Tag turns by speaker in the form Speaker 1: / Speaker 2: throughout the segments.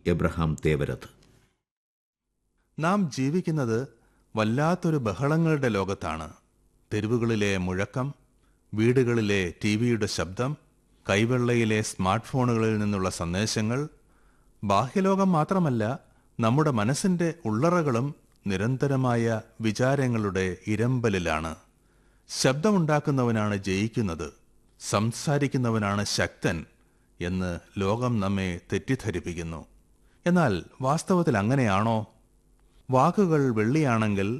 Speaker 1: Abraham തേവരത്ത്
Speaker 2: നാം ജീവിക്കുന്നത് വല്ലാത്തൊരു ബഹളങ്ങളുടെ ലോകത്താണ് തെരുവുകളിലെ മുഴക്കം വീടുകളിലെ ടി വിയുടെ ശബ്ദം കൈവെള്ളയിലെ സ്മാർട്ട് ഫോണുകളിൽ നിന്നുള്ള സന്ദേശങ്ങൾ ബാഹ്യലോകം മാത്രമല്ല നമ്മുടെ മനസ്സിന്റെ ഉള്ളറകളും നിരന്തരമായ വിചാരങ്ങളുടെ ഇരമ്പലിലാണ് ശബ്ദമുണ്ടാക്കുന്നവനാണ് ജയിക്കുന്നത് സംസാരിക്കുന്നവനാണ് ശക്തൻ എന്ന് ലോകം നമ്മെ തെറ്റിദ്ധരിപ്പിക്കുന്നു എന്നാൽ വാസ്തവത്തിൽ അങ്ങനെയാണോ വാക്കുകൾ വെള്ളിയാണെങ്കിൽ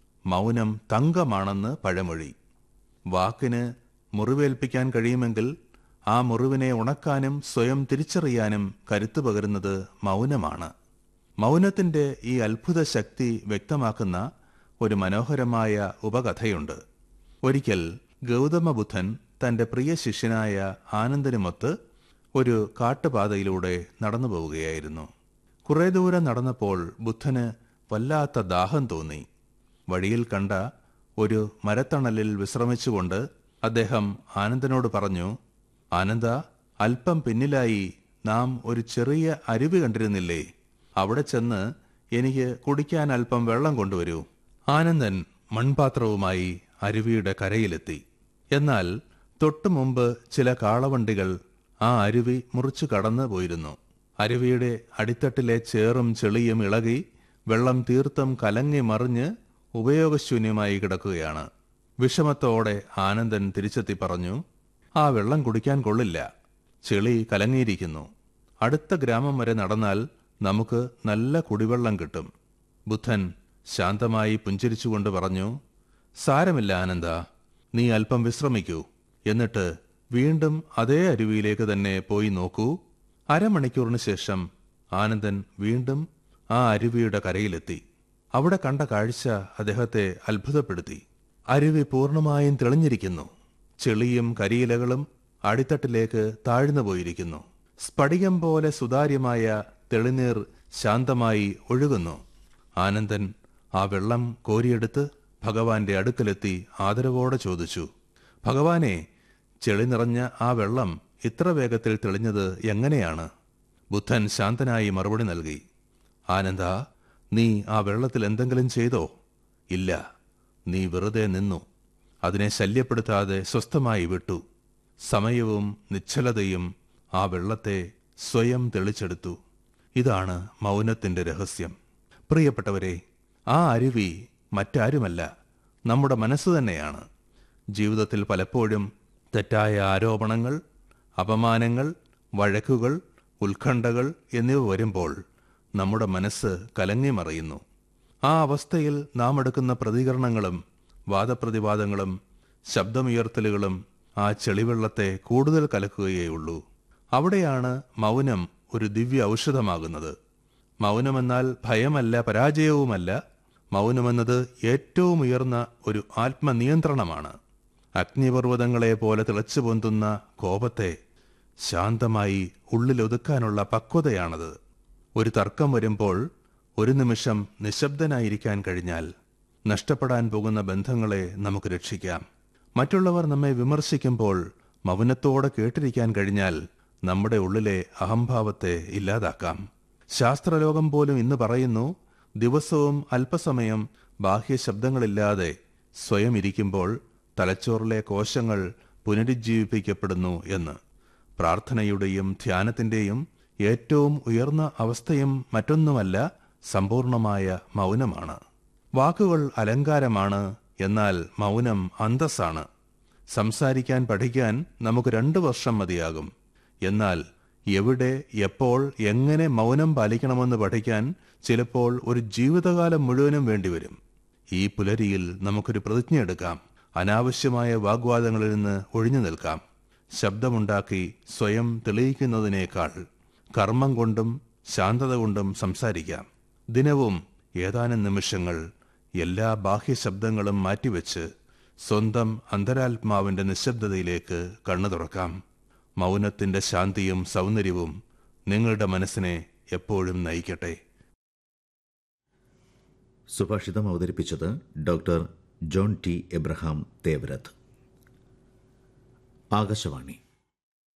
Speaker 2: മൗനം തങ്കമാണെന്ന് പഴമൊഴി വാക്കിന് മുറിവേൽപ്പിക്കാൻ കഴിയുമെങ്കിൽ ആ മുറിവിനെ ഉണക്കാനും സ്വയം തിരിച്ചറിയാനും കരുത്തു പകരുന്നത് മൗനമാണ് മൗനത്തിന്റെ ഈ അത്ഭുത ശക്തി വ്യക്തമാക്കുന്ന ഒരു മനോഹരമായ ഉപകഥയുണ്ട് ഒരിക്കൽ ഗൗതമ ബുദ്ധൻ തന്റെ പ്രിയ ശിഷ്യനായ ആനന്ദനുമൊത്ത് ഒരു കാട്ടുപാതയിലൂടെ നടന്നു പോവുകയായിരുന്നു കുറെ ദൂരം നടന്നപ്പോൾ ബുദ്ധന് വല്ലാത്ത ദാഹം തോന്നി വഴിയിൽ കണ്ട ഒരു മരത്തണലിൽ വിശ്രമിച്ചുകൊണ്ട് അദ്ദേഹം ആനന്ദനോട് പറഞ്ഞു ആനന്ദ അല്പം പിന്നിലായി നാം ഒരു ചെറിയ അരുവി കണ്ടിരുന്നില്ലേ അവിടെ ചെന്ന് എനിക്ക് കുടിക്കാൻ അല്പം വെള്ളം കൊണ്ടുവരൂ ആനന്ദൻ മൺപാത്രവുമായി അരുവിയുടെ കരയിലെത്തി എന്നാൽ തൊട്ടു മുമ്പ് ചില കാളവണ്ടികൾ ആ അരുവി മുറിച്ചു കടന്നു പോയിരുന്നു അരുവിയുടെ അടിത്തട്ടിലെ ചേറും ചെളിയും ഇളകി വെള്ളം തീർത്തും കലങ്ങി മറിഞ്ഞ് ഉപയോഗശൂന്യമായി കിടക്കുകയാണ് വിഷമത്തോടെ ആനന്ദൻ തിരിച്ചെത്തി പറഞ്ഞു ആ വെള്ളം കുടിക്കാൻ കൊള്ളില്ല ചെളി കലങ്ങിയിരിക്കുന്നു അടുത്ത ഗ്രാമം വരെ നടന്നാൽ നമുക്ക് നല്ല കുടിവെള്ളം കിട്ടും ബുദ്ധൻ ശാന്തമായി പുഞ്ചിരിച്ചുകൊണ്ട് പറഞ്ഞു സാരമില്ല ആനന്ദ നീ അല്പം വിശ്രമിക്കൂ എന്നിട്ട് വീണ്ടും അതേ അരുവിയിലേക്ക് തന്നെ പോയി നോക്കൂ അരമണിക്കൂറിന് ശേഷം ആനന്ദൻ വീണ്ടും ആ അരുവിയുടെ കരയിലെത്തി അവിടെ കണ്ട കാഴ്ച അദ്ദേഹത്തെ അത്ഭുതപ്പെടുത്തി അരുവി പൂർണ്ണമായും തെളിഞ്ഞിരിക്കുന്നു ചെളിയും കരിയിലകളും അടിത്തട്ടിലേക്ക് താഴ്ന്നു പോയിരിക്കുന്നു സ്ഫടികം പോലെ സുതാര്യമായ തെളിനീർ ശാന്തമായി ഒഴുകുന്നു ആനന്ദൻ ആ വെള്ളം കോരിയെടുത്ത് ഭഗവാന്റെ അടുക്കലെത്തി ആദരവോടെ ചോദിച്ചു ഭഗവാനെ ചെളി നിറഞ്ഞ ആ വെള്ളം ഇത്ര വേഗത്തിൽ തെളിഞ്ഞത് എങ്ങനെയാണ് ബുദ്ധൻ ശാന്തനായി മറുപടി നൽകി ആനന്ദ നീ ആ വെള്ളത്തിൽ എന്തെങ്കിലും ചെയ്തോ ഇല്ല നീ വെറുതെ നിന്നു അതിനെ ശല്യപ്പെടുത്താതെ സ്വസ്ഥമായി വിട്ടു സമയവും നിശ്ചലതയും ആ വെള്ളത്തെ സ്വയം തെളിച്ചെടുത്തു ഇതാണ് മൗനത്തിന്റെ രഹസ്യം പ്രിയപ്പെട്ടവരെ ആ അരുവി മറ്റാരുമല്ല നമ്മുടെ മനസ്സ് തന്നെയാണ് ജീവിതത്തിൽ പലപ്പോഴും തെറ്റായ ആരോപണങ്ങൾ അപമാനങ്ങൾ വഴക്കുകൾ ഉത്കണ്ഠകൾ എന്നിവ വരുമ്പോൾ നമ്മുടെ മനസ്സ് കലങ്ങിമറിയുന്നു ആ അവസ്ഥയിൽ നാം എടുക്കുന്ന പ്രതികരണങ്ങളും വാദപ്രതിവാദങ്ങളും ശബ്ദമുയർത്തലുകളും ആ ചെളിവെള്ളത്തെ കൂടുതൽ കലക്കുകയേയുള്ളൂ അവിടെയാണ് മൗനം ഒരു ദിവ്യ ഔഷധമാകുന്നത് മൗനമെന്നാൽ ഭയമല്ല പരാജയവുമല്ല മൗനമെന്നത് ഏറ്റവും ഉയർന്ന ഒരു ആത്മനിയന്ത്രണമാണ് അഗ്നിപർവ്വതങ്ങളെ പോലെ തിളച്ചു പൊന്തുന്ന കോപത്തെ ശാന്തമായി ഉള്ളിലൊതുക്കാനുള്ള പക്വതയാണത് ഒരു തർക്കം വരുമ്പോൾ ഒരു നിമിഷം നിശബ്ദനായിരിക്കാൻ കഴിഞ്ഞാൽ നഷ്ടപ്പെടാൻ പോകുന്ന ബന്ധങ്ങളെ നമുക്ക് രക്ഷിക്കാം മറ്റുള്ളവർ നമ്മെ വിമർശിക്കുമ്പോൾ മൗനത്തോടെ കേട്ടിരിക്കാൻ കഴിഞ്ഞാൽ നമ്മുടെ ഉള്ളിലെ അഹംഭാവത്തെ ഇല്ലാതാക്കാം ശാസ്ത്രലോകം പോലും ഇന്ന് പറയുന്നു ദിവസവും അല്പസമയം ബാഹ്യ ശബ്ദങ്ങളില്ലാതെ സ്വയം ഇരിക്കുമ്പോൾ തലച്ചോറിലെ കോശങ്ങൾ പുനരുജ്ജീവിപ്പിക്കപ്പെടുന്നു എന്ന് പ്രാർത്ഥനയുടെയും ധ്യാനത്തിന്റെയും ഏറ്റവും ഉയർന്ന അവസ്ഥയും മറ്റൊന്നുമല്ല സമ്പൂർണമായ മൗനമാണ് വാക്കുകൾ അലങ്കാരമാണ് എന്നാൽ മൗനം അന്തസ്സാണ് സംസാരിക്കാൻ പഠിക്കാൻ നമുക്ക് രണ്ടു വർഷം മതിയാകും എന്നാൽ എവിടെ എപ്പോൾ എങ്ങനെ മൗനം പാലിക്കണമെന്ന് പഠിക്കാൻ ചിലപ്പോൾ ഒരു ജീവിതകാലം മുഴുവനും വേണ്ടിവരും ഈ പുലരിയിൽ നമുക്കൊരു പ്രതിജ്ഞ എടുക്കാം അനാവശ്യമായ വാഗ്വാദങ്ങളിൽ നിന്ന് ഒഴിഞ്ഞു നിൽക്കാം ശബ്ദമുണ്ടാക്കി സ്വയം തെളിയിക്കുന്നതിനേക്കാൾ കർമ്മം കൊണ്ടും ശാന്തത കൊണ്ടും സംസാരിക്കാം ദിനവും ഏതാനും നിമിഷങ്ങൾ എല്ലാ ബാഹ്യ ശബ്ദങ്ങളും മാറ്റിവെച്ച് സ്വന്തം അന്തരാത്മാവിന്റെ നിശബ്ദതയിലേക്ക് കണ്ണു തുറക്കാം മൗനത്തിന്റെ ശാന്തിയും സൗന്ദര്യവും നിങ്ങളുടെ മനസ്സിനെ എപ്പോഴും നയിക്കട്ടെ
Speaker 1: സുഭാഷിതം അവതരിപ്പിച്ചത് doctor John T Abraham Thevarath Akashvani